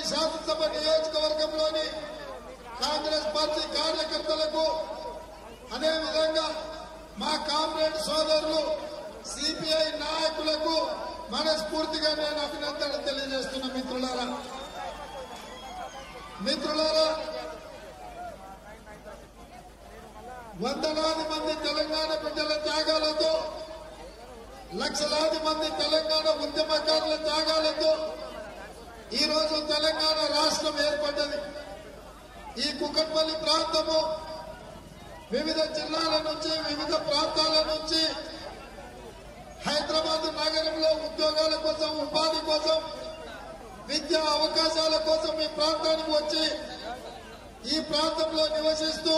శాసనసభ నియోజకవర్గంలోని కాంగ్రెస్ పార్టీ కార్యకర్తలకు అదే విధంగా మా కామ్రేడ్ సోదరులు సిపిఐ నాయకులకు మనస్ఫూర్తిగా నేను అభినందనలు తెలియజేస్తున్న మిత్రులారా మిత్రులారా వందలాది మంది తెలంగాణ బిడ్డల త్యాగాలతో లక్షలాది మంది తెలంగాణ ఉద్యమకారుల త్యాగాలతో ఈ రోజు తెలంగాణ రాష్ట్రం ఏర్పడ్డది ఈ కుకట్పల్లి ప్రాంతము వివిధ జిల్లాల నుంచి వివిధ ప్రాంతాల నుంచి హైదరాబాద్ నగరంలో ఉద్యోగాల కోసం ఉపాధి కోసం విద్యా అవకాశాల కోసం ఈ ప్రాంతానికి వచ్చి ఈ ప్రాంతంలో నివసిస్తూ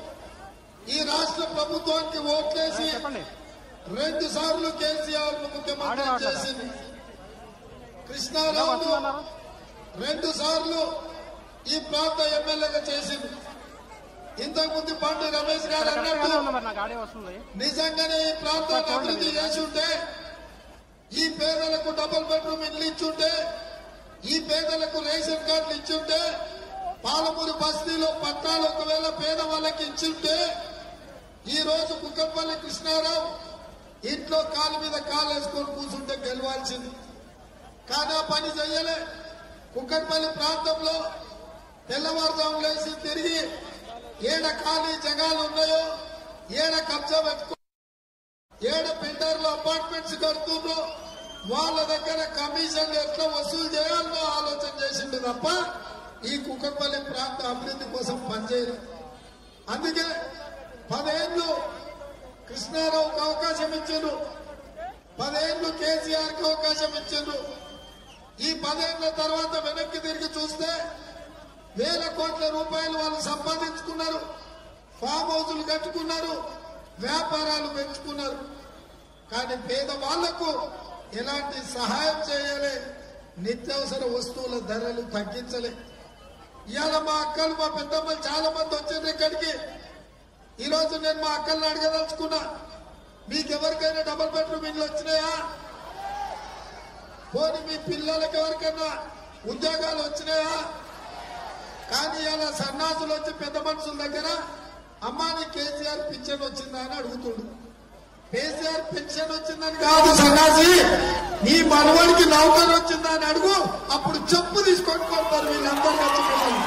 ఈ రాష్ట్ర ప్రభుత్వానికి ఓట్లేసి చెప్పండి రెండు సార్లు కేసీఆర్ ను ముఖ్యమంత్రి ఆడే చేసింది ఎలా కృష్ణారావు వస్తుందన్నారు రెండు సార్లు ఈ ప్రాంత ఎమ్మెల్యేగా చేసింది ఇంతకు ముందు బండి రమేష్ గారు కరెక్ట్గానే అన్నట్టు ఉంది మరి నాకు ఆడే వస్తుంది నిజంగానే ఈ ప్రాంతాన్ని అభివృద్ధి చేసి ఉంటే ఈ పేదలకు డబుల్ బెడ్రూమ్ ఇల్లు ఇచ్చుంటే ఈ పేదలకు రేషన్ కార్డులు ఇచ్చుంటే పాలమూరు బస్తీలో పట్టాలు ఒకవేళ పేద వాళ్ళకి ఇచ్చుంటే ఈ రోజు కుక్కపల్లి కృష్ణారావు ఇంట్లో కాలు మీద కాలు వేసుకొని కూర్చుంటే గెలవాల్సింది కానీ ఆ పని చెయ్యలే కుక్కట్పల్లి ప్రాంతంలో తెల్లవారుజాము లేచి తిరిగి ఏడ ఖాళీ జగాలు ఉన్నాయో ఏడ కబ్జా పెట్టుకో ఏడ బిల్డర్లు అపార్ట్మెంట్స్ కడుతుండ్రో వాళ్ళ దగ్గర కమిషన్ ఎట్లా వసూలు చేయాలో ఆలోచన చేసిండు తప్ప ఈ కుక్కపల్లి ప్రాంత అభివృద్ధి కోసం పనిచేయలేదు అందుకే పదేళ్ళు కృష్ణారావుకి అవకాశం ఇచ్చారు పదేళ్ళు కేసీఆర్ కి అవకాశం ఇచ్చారు ఈ పదేళ్ల తర్వాత వెనక్కి తిరిగి చూస్తే వేల కోట్ల రూపాయలు వాళ్ళు సంపాదించుకున్నారు ఫామ్ హౌసులు కట్టుకున్నారు వ్యాపారాలు పెంచుకున్నారు కానీ పేదవాళ్లకు ఎలాంటి సహాయం చేయలే నిత్యావసర వస్తువుల ధరలు తగ్గించలే ఇవాళ మా అక్కలు మా పెద్దమ్మలు చాలా మంది వచ్చారు ఇక్కడికి ఈ రోజు నేను మా అక్కల్ని అడగదలుచుకున్నా మీకు ఎవరికైనా డబుల్ బెడ్రూమ్ ఇల్లు వచ్చినాయా పోనీ మీ పిల్లలకి ఎవరికైనా ఉద్యోగాలు వచ్చినాయా కానీ ఇలా సన్నాసులు వచ్చి పెద్ద మనుషుల దగ్గర అమ్మాని కేసీఆర్ పింఛన్ వచ్చిందా అని అడుగుతుండు కేసీఆర్ పెన్షన్ వచ్చిందని కాదు సన్నాసి నీ మనవడికి నౌకరు వచ్చిందా అని అడుగు అప్పుడు చెప్పు తీసుకొని కొడతారు వీళ్ళందరూ వచ్చి పిల్లలు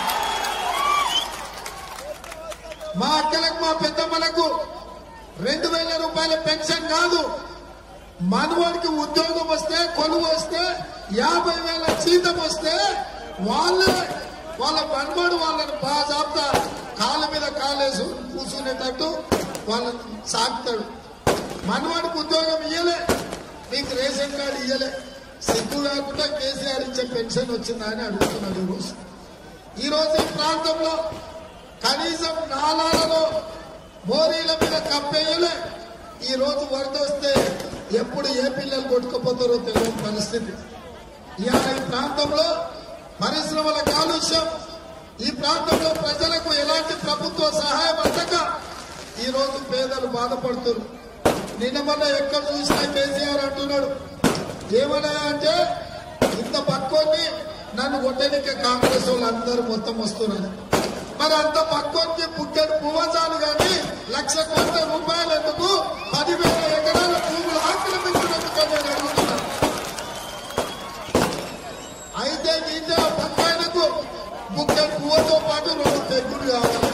మా అక్కలకు మా పెద్దమ్మలకు రెండు వేల రూపాయల పెన్షన్ కాదు మనవాడికి ఉద్యోగం వస్తే కొలువు వస్తే యాభై వేల జీతం వస్తే వాళ్ళే వాళ్ళ మనవాడు వాళ్ళని బాగా చాపుతా కాళ్ళ మీద కాలేసి కూర్చునేటట్టు వాళ్ళని సాగుతాడు మనవాడికి ఉద్యోగం ఇయ్యలే నీకు రేషన్ కార్డు ఇయ్యలే సిగ్గు కాకుండా కేసీఆర్ ఇచ్చే పెన్షన్ వచ్చిందా అని అడుగుతున్నాడు ఈరోజు ఈరోజు ఈ ప్రాంతంలో కనీసం నాలాలలో మోరీల మీద కప్పేయలే ఈ రోజు వరద వస్తే ఎప్పుడు ఏ పిల్లలు కొట్టుకుపోతారో తెలియని పరిస్థితి ఇవాళ ఈ ప్రాంతంలో పరిశ్రమల కాలుష్యం ఈ ప్రాంతంలో ప్రజలకు ఎలాంటి ప్రభుత్వ సహాయం అందక ఈ రోజు పేదలు బాధపడుతున్నారు నిన్న మొన్న ఎక్కడ చూసినా కేసీఆర్ అంటున్నాడు ఏమన్నా అంటే ఇంత పక్కోని నన్ను కొట్టడానికి కాంగ్రెస్ వాళ్ళు అందరూ మొత్తం వస్తున్నారు మరి అంత పక్కోనికి పుట్టెడు పువ్వజాలు కానీ లక్ష కోట్ల రూపాయలు ఎందుకు పదివేల ఎకరాల భూములు ఆక్రమించినందుకు నేను అడుగుతున్నాను అయితే ఇంటే ఆ పక్కాయనకు బుక్కడు పువ్వుతో పాటు రెండు పెగ్గులు కావాలి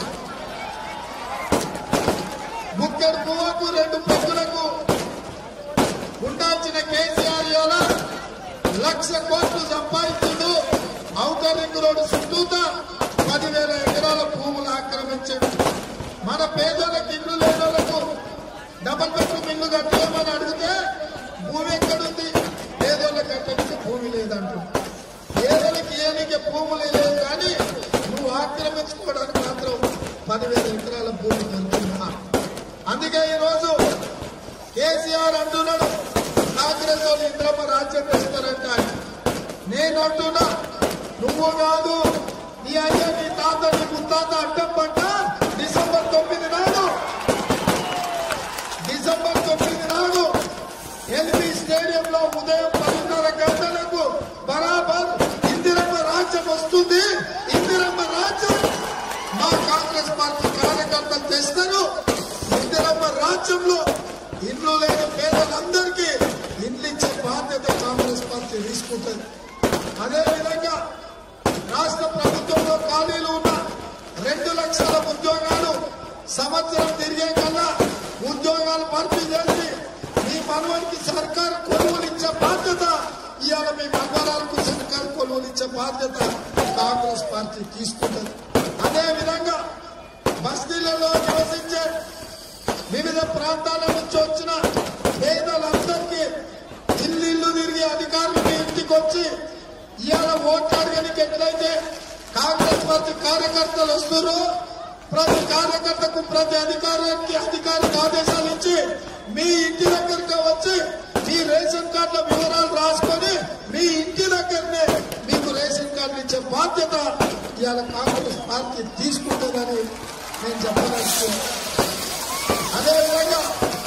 బుక్కడు పువ్వుకు రెండు పెగ్గులకు ఉండాల్సిన కేసీఆర్ ఇవాళ లక్ష కోట్లు సంపాదించుడు ఔటర్ రింగ్ రోడ్డు చుట్టూతా పదివేల ఎకరాల భూములు ఆక్రమించాడు మన పేదలకు ఇల్లు లేని వాళ్ళకు డబల్ బెడ్రూమ్ ఇల్లు కట్టేయమని అడిగితే భూమి ఎక్కడుంది పేదోళ్ళకి కట్టడానికి భూమి లేదంటు పేదలకి ఏనికి భూములు లేదు కానీ నువ్వు ఆక్రమించుకోవడానికి మాత్రం పదివేల ఎకరాల భూమి దొరికిందా అందుకే ఈరోజు కేసీఆర్ అంటున్నాడు కాంగ్రెస్ వాళ్ళు ఇంద్రమ్మ రాజ్యం చేస్తారంట ఆయన. నేను అంటున్నా నువ్వు కాదు నీ అయ్య నీ తాత నీ ముత్తాత అడ్డం పడ్డ డిసెంబర్ తొమ్మిది నాడు డిసెంబర్ తొమ్మిది నాడు ఎల్బీ స్టేడియంలో ఉదయం పదిన్నర గంటలకు బరాబర్ ఇందిరమ్మ రాజ్యం వస్తుంది అదేవిధంగా రాష్ట్ర ప్రభుత్వంలో ఖాళీలు ఉన్న రెండు లక్షల ఉద్యోగాలు సంవత్సరం తిరిగే కల్లా ఉద్యోగాలు భర్తీ చేసి మీ మనవనికి సర్కార్ కొలువులు ఇచ్చే బాధ్యత ఇవాళ మీ మనవరాలకు సర్కార్ కొలువులు ఇచ్చే బాధ్యత కాంగ్రెస్ పార్టీ తీసుకుంటుంది అదే విధంగా బస్తీలలో నివసించే వివిధ ప్రాంతాల నుంచి వచ్చిన పేదలందరికీ ఇల్లు ఇల్లు తిరిగి అధికారులు మీ ఇంటికి వచ్చి ఇవాళ ఓట్లు అడగనికి ఎట్లయితే కాంగ్రెస్ పార్టీ కార్యకర్తలు వస్తున్నారు ప్రతి కార్యకర్తకు ప్రతి అధికారానికి అధికారికి ఆదేశాలు ఇచ్చి మీ ఇంటి దగ్గరికి వచ్చి మీ రేషన్ కార్డుల వివరాలు రాసుకొని మీ ఇంటి దగ్గరనే మీకు రేషన్ కార్డులు ఇచ్చే బాధ్యత ఇవాళ కాంగ్రెస్ పార్టీ తీసుకుంటుందని నేను చెప్పదలుచుకున్నాను అదేవిధంగా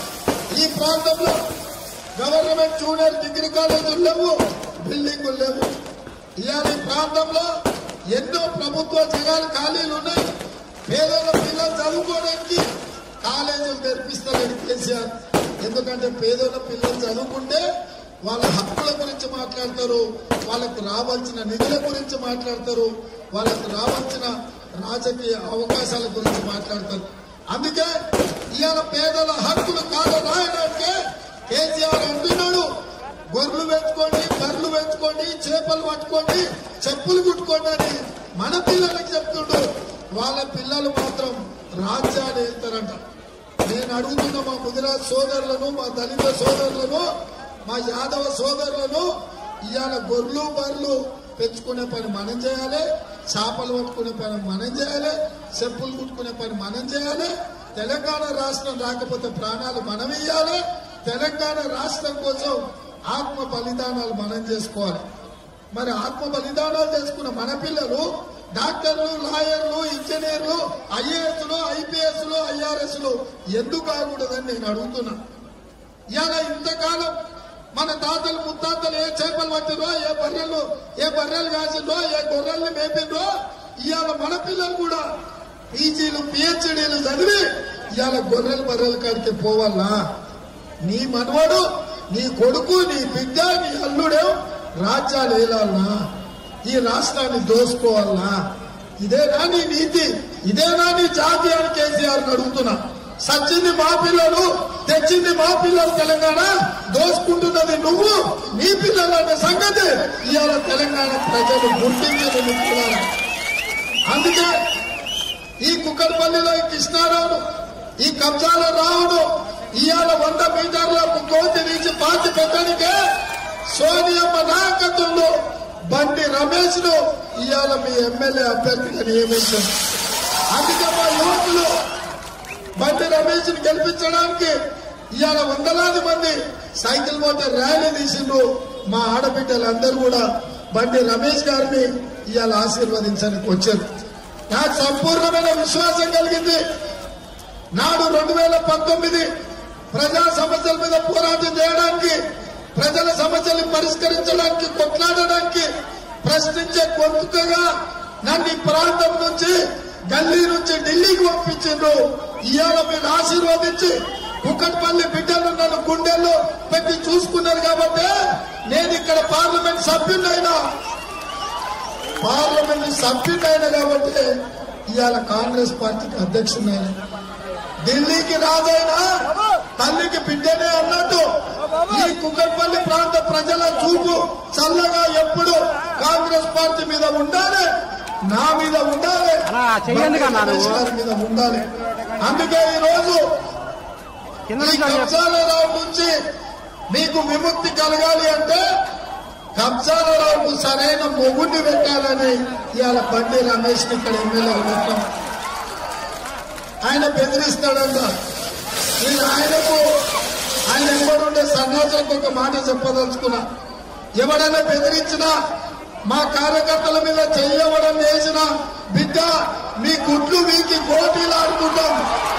ఈ ప్రాంతంలో గవర్నమెంట్ జూనియర్ డిగ్రీ కాలేజీలు లేవు బిల్డింగులు లేవు ఇవాళ ఈ ప్రాంతంలో ఎన్నో ప్రభుత్వ జగాలు ఖాళీలు ఉన్నాయి పేదల పిల్లలు చదువుకోవడానికి కాలేజీలు తెరిపిస్తారు కేసీఆర్ ఎందుకంటే పేదల పిల్లలు చదువుకుంటే వాళ్ళ హక్కుల గురించి మాట్లాడతారు వాళ్ళకు రావాల్సిన నిధుల గురించి మాట్లాడతారు వాళ్ళకు రావాల్సిన రాజకీయ అవకాశాల గురించి మాట్లాడతారు అందుకే ఇవాళ పేదల హక్కులు కాదు రాయడానికి కేసీఆర్ అంటున్నాడు గొర్రెలు పెంచుకోండి బర్రెలు పెంచుకోండి చేపలు పట్టుకోండి చెప్పులు కుట్టుకోండి అని మన పిల్లలకు చెప్తుండు వాళ్ళ పిల్లలు మాత్రం రాజ్యాన్ని వెళ్తారంట నేను అడుగుతున్న మా గుజరాత్ సోదరులను మా దళిత సోదరులను మా యాదవ సోదరులను ఇవాళ గొర్రెలు బర్రెలు పెంచుకునే పని మనం చేయాలి చేపలు పట్టుకునే పని మనం చేయాలి చెప్పులు కుట్టుకునే పని మనం చేయాలి తెలంగాణ రాష్ట్రం రాకపోతే ప్రాణాలు మనం ఇవ్వాలి తెలంగాణ రాష్ట్రం కోసం ఆత్మ బలిదానాలు మనం చేసుకోవాలి మరి ఆత్మ బలిదానాలు చేసుకున్న మన పిల్లలు డాక్టర్లు లాయర్లు ఇంజనీర్లు ఐఏఎస్లు ఐపీఎస్లు ఐఆర్ఎస్లు ఎందుకు కాకూడదని నేను అడుగుతున్నా ఇవాళ ఇంతకాలం మన తాతలు ముత్తాతలు ఏ చేపలు పట్టిరో ఏ బర్రెలు ఏ బర్రెలు కాసిండ్రో ఏ గొర్రెల్ని మేపిండ్రో ఇవాళ మన పిల్లలు కూడా పీజీలు పిహెచ్డీలు చదివి ఇవాళ గొర్రెలు బర్రెల కాడికి పోవాలా నీ మనవడు నీ కొడుకు నీ బిడ్డ నీ అల్లుడే రాజ్యాలు ఏలాలనా ఈ రాష్ట్రాన్ని దోసుకోవాలనా ఇదేనా నీ నీతి ఇదేనా నీ జాతి అని కేసీఆర్ అడుగుతున్నా సచ్చింది మా పిల్లలు తెచ్చింది మా పిల్లలు తెలంగాణ దోసుకుంటున్నది నువ్వు నీ పిల్లలు అనే సంగతి ఇవాళ తెలంగాణ ప్రజలు గుర్తించని మిత్రులారా అందుకే ఈ కుక్కడపల్లిలో ఈ కృష్ణారావును ఈ కబ్జాల రావును ఇవాళ వంద మీటర్లకు కోతి తీసి పాతి పెట్టడానికే సోనియమ్మ నాయకత్వంలో బండి రమేష్ ను ఇవాళ మీ ఎమ్మెల్యే అభ్యర్థిగా నియమించారు అందుకే మా యువకులు బండి రమేష్ ని గెలిపించడానికి ఇవాళ వందలాది మంది సైకిల్ మోటార్ ర్యాలీ తీసిండ్రు మా ఆడబిడ్డలందరూ కూడా బండి రమేష్ గారిని ఇవాళ ఆశీర్వదించడానికి వచ్చారు నాకు సంపూర్ణమైన విశ్వాసం కలిగింది నాడు రెండు వేల పంతొమ్మిది ప్రజా సమస్యల మీద పోరాటం చేయడానికి ప్రజల సమస్యలు పరిష్కరించడానికి కొట్లాడడానికి ప్రశ్నించే గొంతుకగా నన్ను ఈ ప్రాంతం నుంచి గల్లీ నుంచి ఢిల్లీకి పంపించిండ్రు ఇవాళ మీరు ఆశీర్వదించి కుక్కట్పల్లి బిడ్డలు నన్ను గుండెల్లో పెట్టి చూసుకున్నారు కాబట్టి నేను ఇక్కడ పార్లమెంట్ సభ్యుడైనా పార్లమెంట్ సభ్యుడైన కాబట్టి ఇవాళ కాంగ్రెస్ పార్టీకి అధ్యక్షుడైన ఢిల్లీకి రాజైనా తల్లికి బిడ్డనే అన్నట్టు ఈ కుక్కట్పల్లి ప్రాంత ప్రజల చూపు చల్లగా ఎప్పుడు కాంగ్రెస్ పార్టీ మీద ఉండాలి నా మీద ఉండాలి అలా చెయ్యండి కన్నా నువ్వు. రమేష్ గారి మీద ఉండాలి అందుకే ఈ రోజు కింద ఈ నుంచి చెప్పు. కబ్జాలరావు నుంచి మీకు విముక్తి కలగాలి అంటే కబ్జాలరావుకు సరైన మొగుడిని పెట్టాలని ఇవాళ బండి రమేష్ ని ఇక్కడ ఎమ్మెల్యే పెట్టాం ఆయన బెదిరిస్తాడంట నేను ఆయనకు ఆయన ఎవరుండే సన్నాసులకు ఒక మాట చెప్పదలుచుకున్నా ఎవడైనా బెదిరించినా మా కార్యకర్తల మీద చెయ్యవడం వేసిన బిడ్డ మీ గుడ్లు మీకి పోటీలు ఆడుకుంటాం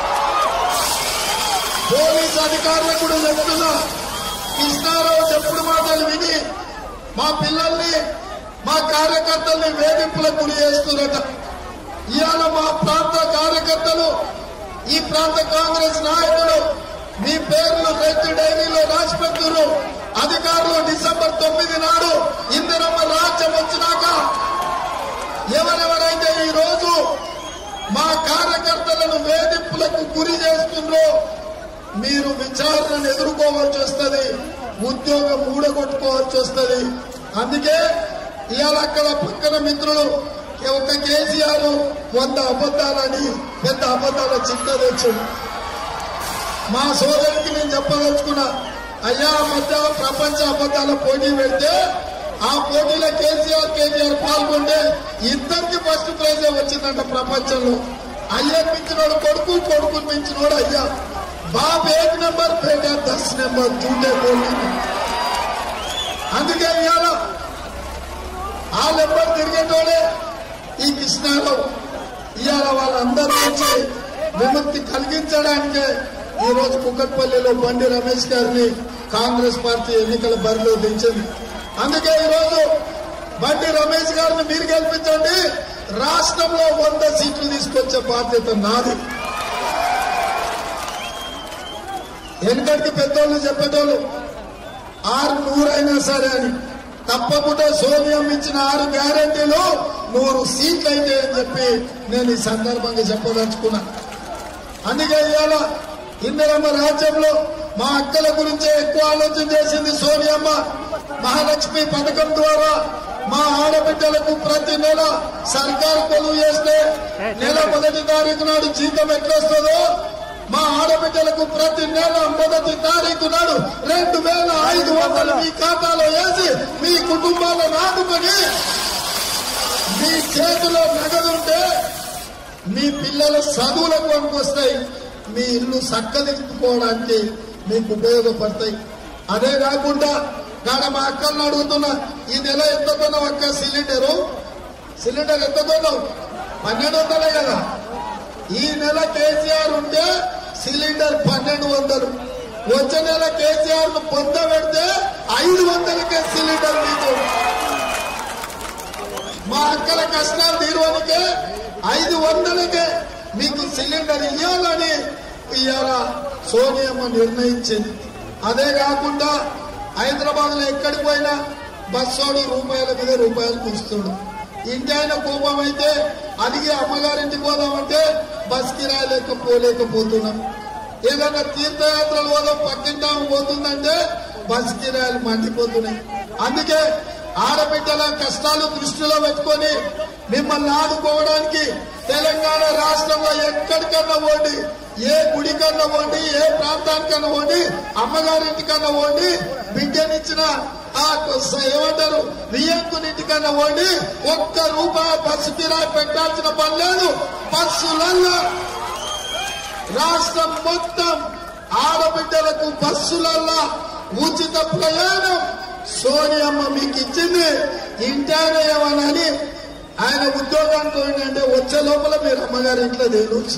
పోలీస్ అధికారులకు కూడా చెప్తున్నా కృష్ణారావు చెప్పుడు మాటలు విని మా పిల్లల్ని మా కార్యకర్తల్ని వేధింపులకు గురి చేస్తున్నట ఇవాళ మా ప్రాంత కార్యకర్తలు ఈ ప్రాంత కాంగ్రెస్ నాయకులు మీ పేర్లు రైతు డైరీలో రాసి పెడుతున్నారు అధికారులు డిసెంబర్ తొమ్మిది నాడు ఇందిరమ్మ రాజ్యం వచ్చినాక ఎవరెవరైతే ఈ రోజు మా కార్యకర్తలను వేధింపులకు గురి చేస్తుండ్రో మీరు విచారణను ఎదుర్కోవాల్సి వస్తుంది ఉద్యోగం ఊడగొట్టుకోవాల్సి వస్తుంది అందుకే ఇవాళ అక్కడ పక్కన మిత్రులు ఒక కేసీఆర్ వంద అబద్ధాలని పెద్ద అబద్ధాల చింత తెచ్చాడు మా సోదరికి నేను చెప్పదలుచుకున్నా అయ్యా ఆ మధ్య ప్రపంచ అబద్ధాల పోటీ పెడితే ఆ పోటీలో కేసీఆర్ కేటీఆర్ పాల్గొంటే ఇద్దరికి ఫస్ట్ ప్రైజ్ వచ్చిందంట ప్రపంచంలో అయ్యే మించినోడు కొడుకు కొడుకు మించినోడు అయ్యా బాబు ఏక్ నెంబర్ బేటా దస్ నెంబర్ చూడే పోటీ అందుకే ఇవాళ ఆ నెంబర్ తిరిగేటోడే ఈ కృష్ణారావు ఇవాళ వాళ్ళందరి నుంచి విముక్తి కలిగించడానికే ఈ రోజు కుక్కట్పల్లిలో బండి రమేష్ గారిని కాంగ్రెస్ పార్టీ ఎన్నికల బరిలో దించింది అందుకే ఈ రోజు బండి రమేష్ గారిని మీరు గెలిపించండి రాష్ట్రంలో వంద సీట్లు తీసుకొచ్చే బాధ్యత నాది వెనకటికి పెద్దోళ్ళు చెప్పేటోళ్ళు ఆరు నూరైనా సరే అని తప్పకుండా సోనియం ఇచ్చిన ఆరు గ్యారంటీలు నూరు సీట్లు అయితే అని చెప్పి నేను ఈ సందర్భంగా చెప్పదలుచుకున్నా అందుకే ఇవాళ ఇందిరమ్మ రాజ్యంలో మా అక్కల గురించే ఎక్కువ ఆలోచన చేసింది సోనియమ్మ మహాలక్ష్మి పథకం ద్వారా మా ఆడబిడ్డలకు ప్రతి నెల సర్కారు కొలువు చేస్తే నెల మొదటి తారీఖు నాడు జీతం ఎట్లొస్తుందో మా ఆడబిడ్డలకు ప్రతి నెల మొదటి తారీఖు నాడు రెండు వేల ఐదు వందలు మీ ఖాతాలో వేసి మీ కుటుంబాలను ఆదుకొని మీ చేతిలో నగదుంటే మీ పిల్లల చదువులకు పనికొస్తాయి మీ ఇల్లు చక్కదిద్దుకోవడానికి మీకు ఉపయోగపడతాయి అదే కాకుండా కాడ మా అక్కలను అడుగుతున్నా ఈ నెల ఎంత కొన్నావు అక్క సిలిండరు సిలిండర్ ఎంత కొన్నావు పన్నెండు వందలే కదా ఈ నెల కేసీఆర్ ఉంటే సిలిండర్ పన్నెండు వందలు వచ్చే నెల కేసీఆర్ ను పొందబెడితే ఐదు వందలకే సిలిండర్ మీకు మా అక్కల కష్టాలు తీరువనికే ఐదు వందలకే మీకు సిలిండర్ ఇవ్వాలని ఇవాళ సోనియమ్మ నిర్ణయించింది అదే కాకుండా హైదరాబాద్ లో ఎక్కడికి పోయినా బస్సోడు రూపాయల మీద రూపాయలు చూస్తాడు ఇంటి ఆయన కోపం అయితే అడిగి అమ్మగారింటికి పోదామంటే బస్ కిరాయి లేక పోలేకపోతున్నాం ఏదైనా తీర్థయాత్రలు పోదాం పక్కింటాము పోతుందంటే బస్ కిరాయిలు మండిపోతున్నాయి అందుకే ఆడబిడ్డల కష్టాలు దృష్టిలో పెట్టుకొని మిమ్మల్ని ఆదుకోవడానికి తెలంగాణ రాష్ట్రంలో ఎక్కడికన్నా పోండి ఏ గుడికన్నా పోండి ఏ ప్రాంతానికన్నా పోండి అమ్మగారింటికన్నా పోండి బిడ్డనిచ్చిన ఆ స- ఏమంటారు వియ్యంకునింటికన్నా పోండి ఒక్క రూపాయి బస్సు కిరాయి పెట్టాల్సిన పని లేదు బస్సులల్లో రాష్ట్రం మొత్తం ఆడబిడ్డలకు బస్సులల్లా ఉచిత ప్రయాణం సోనియమ్మ మీకు ఇచ్చింది ఇంటాయన ఏమనని ఆయన ఉద్యోగానికి పోయిందంటే వచ్చే లోపల మీరు అమ్మగారి ఇంట్లో తేలొచ్చు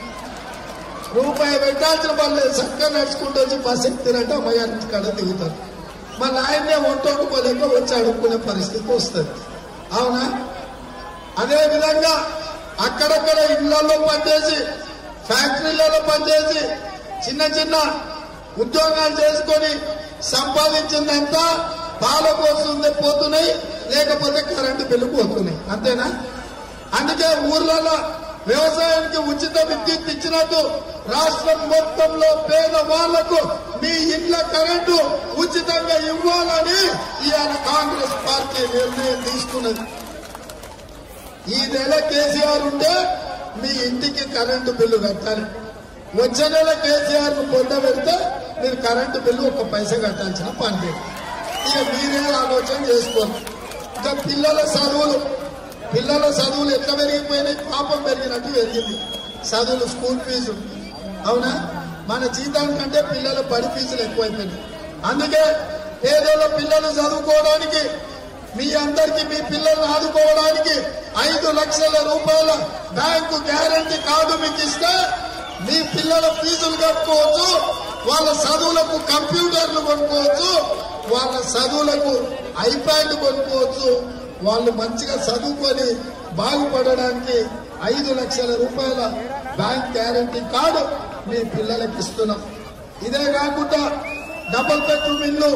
రూపాయి పెట్టాల్సిన వాళ్ళు చక్కగా నడుచుకుంటూ వచ్చి బస్ ఎక్కుతారంటే అమ్మగారి ఇంటి కాడ దిగుతారు మళ్ళీ ఆయన్నే వంట వండుకోలేక వచ్చి అడుక్కునే పరిస్థితి వస్తుంది అవునా అదే విధంగా అక్కడక్కడ ఇళ్లలో పనిచేసి ఫ్యాక్టరీలలో పనిచేసి చిన్న చిన్న ఉద్యోగాలు చేసుకొని సంపాదించిందంతా పాల కోసం పోతున్నాయి లేకపోతే కరెంటు బిల్లు పోతున్నాయి అంతేనా అందుకే ఊర్లలో వ్యవసాయానికి ఉచిత విద్యుత్ ఇచ్చినట్టు రాష్ట్రం మొత్తంలో పేద వాళ్లకు మీ ఇండ్ల కరెంటు ఉచితంగా ఇవ్వాలని ఇవాళ కాంగ్రెస్ పార్టీ నిర్ణయం తీసుకున్నది ఈ నెల కేసీఆర్ ఉంటే మీ ఇంటికి కరెంటు బిల్లు కట్టాలి వచ్చే నెల కేసీఆర్ ను పొందబెడితే మీరు కరెంటు బిల్లు ఒక పైసా కట్టాల్సిన పని లేదు ఇక మీరే ఆలోచన చేసుకోండి ఇంకా పిల్లల చదువులు పిల్లల చదువులు ఎట్లా పెరిగిపోయినాయి పాపం పెరిగినట్టు పెరిగింది చదువులు స్కూల్ ఫీజు అవునా మన జీతానికంటే పిల్లల బడి ఫీజులు ఎక్కువైపోయినాయి అందుకే పేదోళ్ళ పిల్లలు చదువుకోవడానికి మీ అందరికి మీ పిల్లల్ని ఆదుకోవడానికి ఐదు లక్షల రూపాయల బ్యాంకు గ్యారంటీ కార్డు మీకు ఇస్తే మీ పిల్లల ఫీజులు కట్టుకోవచ్చు వాళ్ళ చదువులకు కంప్యూటర్లు కొనుక్కోవచ్చు వాళ్ళ చదువులకు ఐప్యాడ్లు కొనుక్కోవచ్చు వాళ్ళు మంచిగా చదువుకొని బాగుపడడానికి ఐదు లక్షల రూపాయల బ్యాంక్ గ్యారంటీ కార్డు మీ పిల్లలకు ఇస్తున్నాం ఇదే కాకుండా డబుల్ బెడ్రూమ్ ఇల్లు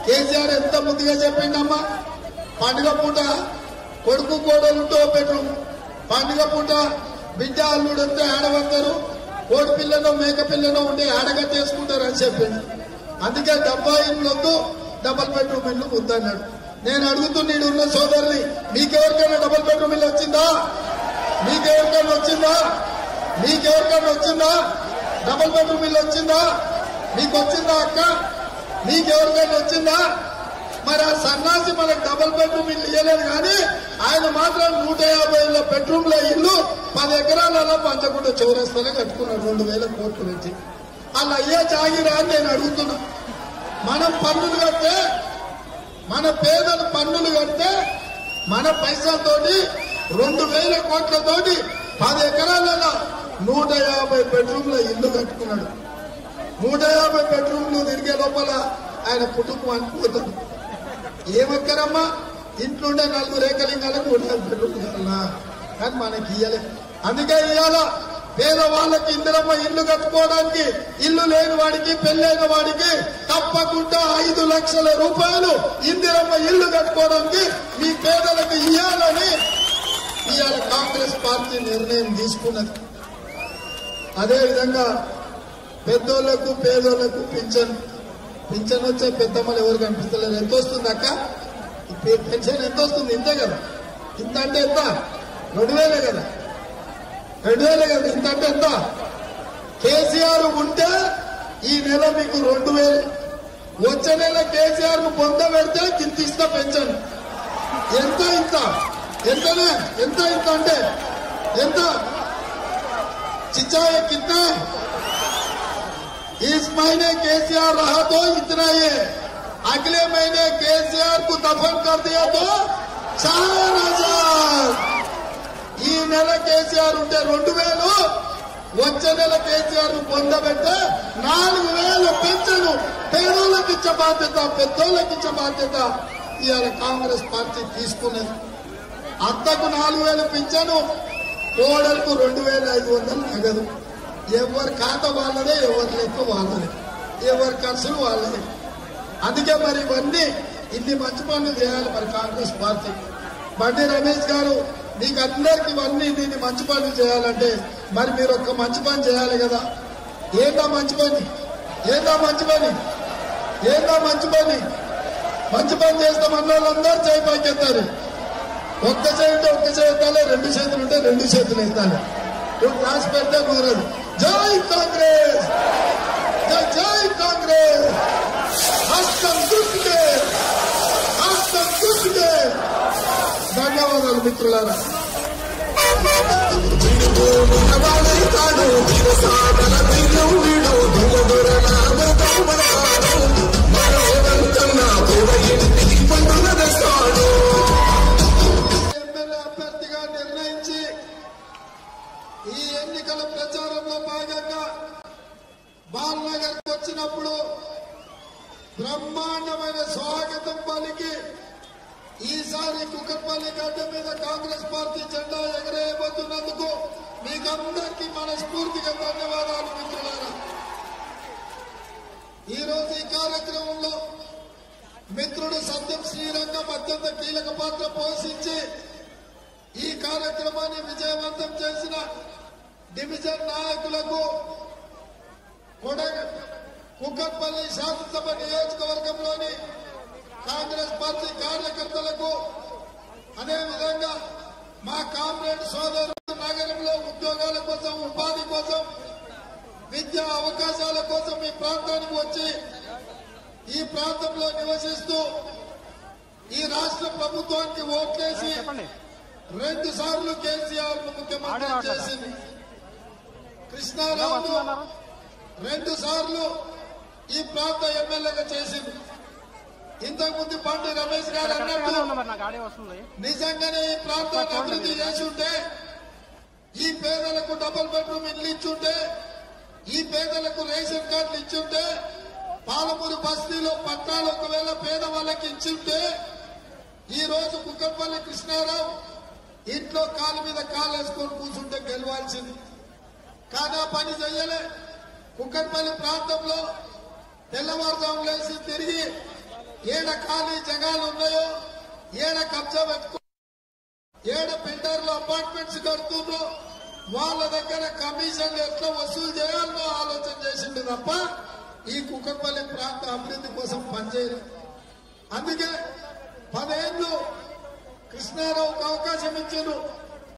కేసీఆర్ ఎంత ముందుగా చెప్పిండమ్మా పండుగ పూట కొడుకు కోడలుంటే ఓ బెడ్రూమ్ పండుగ పూట బిడ్డ అల్లుడు వస్తే ఆడవస్తారు కోడి పిల్లను మేక పిల్లను ఉండి ఆడగట్టేసుకుంటారు అని చెప్పిండు అందుకే డబ్బా ఇల్లు డబల్ బెడ్రూమ్ ఇల్లు వద్దన్నాడు నేను అడుగుతున్న ఉన్న సోదరుని మీకెవరికైనా డబల్ బెడ్రూమ్ ఇల్లు వచ్చిందా మీకెవరికైనా వచ్చిందా మీకెవరికైనా వచ్చిందా డబుల్ బెడ్రూమ్ ఇల్లు వచ్చిందా మీకు వచ్చిందా అక్క మీకెవరికైనా వచ్చిందా మరి ఆ సన్నాసి మనకు డబుల్ బెడ్రూమ్ ఇల్లు ఇవ్వలేదు కానీ ఆయన మాత్రం నూట యాభై ఇళ్ళ బెడ్రూమ్ల ఇల్లు పది ఎకరాలలో పంచకుండా చౌరస్తానే కట్టుకున్నాడు రెండు వేల కోట్లు పెట్టి అలా అయ్యే జాగిరా అని నేను అడుగుతున్నా మనం పన్నులు కడితే మన పేదలు పన్నులు కడితే మన పైసలతోటి రెండు వేల కోట్లతోటి పది ఎకరాలలో నూట యాభై బెడ్రూమ్ల ఇల్లు కట్టుకున్నాడు నూట యాభై బెడ్రూమ్లు తిరిగే లోపల ఆయన కుటుంబం అనుకుంటుంది ఏమక్కరమ్మా ఇంట్లోండే నలుగురు ఏకలింగాలకు నూట యాభై బెడ్రూమ్లు కావాలా కానీ మనకి ఇయ్యలే అందుకే ఇయ్యాల పేదవాళ్ళకి ఇందిరమ్మ ఇల్లు కట్టుకోవడానికి ఇల్లు లేని వాడికి పెళ్ళైన వాడికి తప్పకుండా ఐదు లక్షల రూపాయలు ఇందిరమ్మ ఇల్లు కట్టుకోవడానికి మీ పేదలకు ఇయ్యాలని ఇవాళ కాంగ్రెస్ పార్టీ నిర్ణయం తీసుకున్నది అదేవిధంగా పెద్దోళ్లకు పేదోళ్లకు పింఛన్ పింఛన్ వచ్చే పెద్దమ్మలు ఎవరు కనిపిస్తలేరు ఎంత వస్తుంది అక్క ఈ పె- పెన్షన్ ఎంత వస్తుంది ఇంతే కదా ఇంత అంటే ఎంత రెండు వేలే కదా రెండు వేలే కదా ఇంత అంటే ఎంత కేసీఆర్ ఉంటే ఈ నెల మీకు రెండు వేలు వచ్చే నెల కేసీఆర్ ను పొంద పెడితే కింద ఇస్తా పెన్షన్ ఎంత ఇంత ఎంతనే ఎంత ఇంత అంటే ఎంత चिच्चा ये कितना है इस महीने केसीआर रहा तो इतना ही है अगले महीने केसीआर को दफन कर दिया तो चार हजार ఈ నెల కేసీఆర్ ఉంటే రెండు వేలు వచ్చే నెల కేసీఆర్ పొందబెట్టే నాలుగు వేల పెన్షన్ పేదోళ్ళకి ఇచ్చే బాధ్యత పెద్దోళ్ళకి ఇచ్చే బాధ్యత ఇవాళ కాంగ్రెస్ పార్టీ తీసుకున్నది అత్తకు నాలుగు వేలు పింఛను కోడలకు రెండు వేల ఐదు వందలు నగదు ఎవరి ఖాతా వాళ్ళదే ఎవరి లెక్క వాళ్ళదే ఎవరి ఖర్చులు వాళ్ళదే అందుకే మరి ఇవన్నీ ఇన్ని మంచి పనులు చేయాలి మరి కాంగ్రెస్ పార్టీ బండి రమేష్ గారు మీకు అందరికి ఇవన్నీ ఇన్ని మంచి పనులు చేయాలంటే మరి మీరు ఒక్క మంచి పని చేయాలి కదా ఏందా మంచి పని ఏందా మంచి పని ఏందా మంచి పని మంచి పని చేస్తామన్న వాళ్ళందరూ చేయి పైకెత్తారు ఒక్క చేయి ఉంటే ఒక్క చేయి ఎత్తాలి రెండు చేతులు ఉంటే రెండు చేతులు ఎత్తాలి నువ్వు క్లాస్ పెడితే కుదరదు జై కాంగ్రెస్ జై జై కాంగ్రెస్ హస్తం గుర్తుకే హస్తం గుర్తుకే ధన్యవాదాలు మిత్రులారా ఎమ్మెల్యే అభ్యర్థిగా నిర్ణయించి ఈ ఎన్నికల ప్రచారంలో భాగంగా బాలనగర్ వచ్చినప్పుడు బ్రహ్మాండమైన స్వాగతం పలికి ఈసారి కుకట్పల్లి గడ్డ మీద కాంగ్రెస్ పార్టీ జెండా ఎగరేయబోతున్నందుకు మీకందరికీ మనస్ఫూర్తిగా ధన్యవాదాలు మిత్రులారా ఈ రోజు ఈ కార్యక్రమంలో మిత్రుడు సత్యం శ్రీరంగం అత్యంత కీలక పాత్ర పోషించి ఈ కార్యక్రమాన్ని విజయవంతం చేసిన డివిజన్ నాయకులకు కొడగ కుక్కట్పల్లి శాసనసభ నియోజకవర్గంలోని కాంగ్రెస్ పార్టీ కార్యకర్తలకు అదేవిధంగా మా కామ్రేడ్ సోదరులు నగరంలో ఉద్యోగాల కోసం ఉపాధి కోసం విద్యా అవకాశాల కోసం ఈ ప్రాంతానికి వచ్చి ఈ ప్రాంతంలో నివసిస్తూ ఈ రాష్ట్ర ప్రభుత్వానికి ఓట్లేసి చెప్పండి రెండు సార్లు కేసీఆర్ ను ముఖ్యమంత్రి ఆడే చేసింది ఎలా కృష్ణారావు వస్తుందన్నారు రెండు సార్లు ఈ ప్రాంత ఎమ్మెల్యేగా చేసింది ఇంతకు ముందు పండి రమేష్ గారు కరెక్ట్గానే అన్నట్టు ఉంది మరి నాకు ఆడియో వస్తుంది నిజంగానే ఈ ప్రాంతాన్ని అభివృద్ధి చేసి ఉంటే ఈ పేదలకు డబుల్ బెడ్రూమ్ ఇల్లు ఇచ్చుంటే ఈ పేదలకు రేషన్ కార్డులు ఇచ్చుంటే పాలమూరు బస్తీలో పట్టాలు ఒకవేళ పేదవాళ్ళకి ఇచ్చుంటే ఈ రోజు కుక్కపల్లి కృష్ణారావు ఇంట్లో కాలు మీద కాలు వేసుకొని కూర్చుంటే గెలవాల్సింది కానీ ఆ పని చెయ్యలే కుక్కట్పల్లి ప్రాంతంలో తెల్లవారుజాము లేచి తిరిగి ఏడ ఖాళీ జగాలు ఉన్నాయో ఏడ కబ్జా పెట్టుకో ఏడ బిల్డర్లు అపార్ట్మెంట్స్ కడుతుండ్రో వాళ్ళ దగ్గర కమిషన్లు ఎట్లా వసూలు చేయాలో ఆలోచన చేసిండు తప్ప ఈ కుక్కపల్లి ప్రాంత అభివృద్ధి కోసం పనిచేయలేదు అందుకే పదేళ్ళు కృష్ణారావుకు అవకాశం ఇచ్చారు